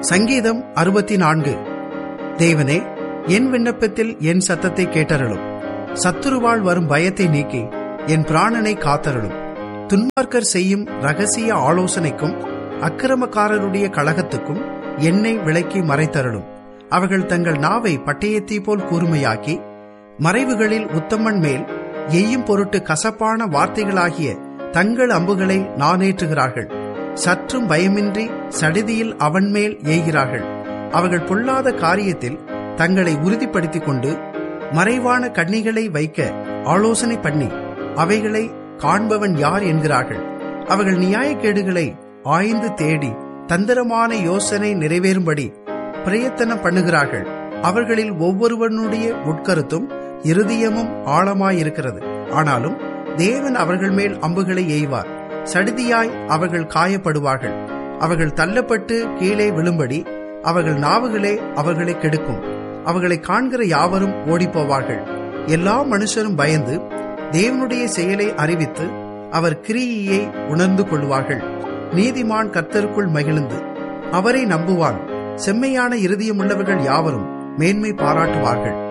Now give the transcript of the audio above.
சங்கீதம் அறுபத்தி நான்கு தேவனே என் விண்ணப்பத்தில் என் சத்தத்தை கேட்டருளும் சத்துருவாள் வரும் பயத்தை நீக்கி என் பிராணனை காத்தருளும் துன்மார்க்கர் செய்யும் ரகசிய ஆலோசனைக்கும் அக்கிரமக்காரருடைய கழகத்துக்கும் என்னை விலக்கி மறைத்தருளும் அவர்கள் தங்கள் நாவை பட்டயத்தீ போல் கூர்மையாக்கி மறைவுகளில் உத்தமன் மேல் எய்யும் பொருட்டு கசப்பான வார்த்தைகளாகிய தங்கள் அம்புகளை நானேற்றுகிறார்கள் சற்றும் பயமின்றி சடிதியில் அவன் மேல் ஏய்கிறார்கள் அவர்கள் பொல்லாத காரியத்தில் தங்களை உறுதிப்படுத்திக் கொண்டு மறைவான கண்ணிகளை வைக்க ஆலோசனை பண்ணி அவைகளை காண்பவன் யார் என்கிறார்கள் அவர்கள் நியாயக்கேடுகளை ஆய்ந்து தேடி தந்திரமான யோசனை நிறைவேறும்படி பிரயத்தனம் பண்ணுகிறார்கள் அவர்களில் ஒவ்வொருவனுடைய உட்கருத்தும் இருதயமும் ஆழமாயிருக்கிறது ஆனாலும் தேவன் அவர்கள் மேல் அம்புகளை எய்வார் சடிதியாய் அவர்கள் காயப்படுவார்கள் அவர்கள் தள்ளப்பட்டு கீழே விழும்படி அவர்கள் நாவுகளே அவர்களை கெடுக்கும் அவர்களை காண்கிற யாவரும் ஓடிப்போவார்கள் எல்லா மனுஷரும் பயந்து தேவனுடைய செயலை அறிவித்து அவர் கிரியையை உணர்ந்து கொள்வார்கள் நீதிமான் கர்த்தருக்குள் மகிழ்ந்து அவரை நம்புவான் செம்மையான இருதயமுள்ளவர்கள் யாவரும் மேன்மை பாராட்டுவார்கள்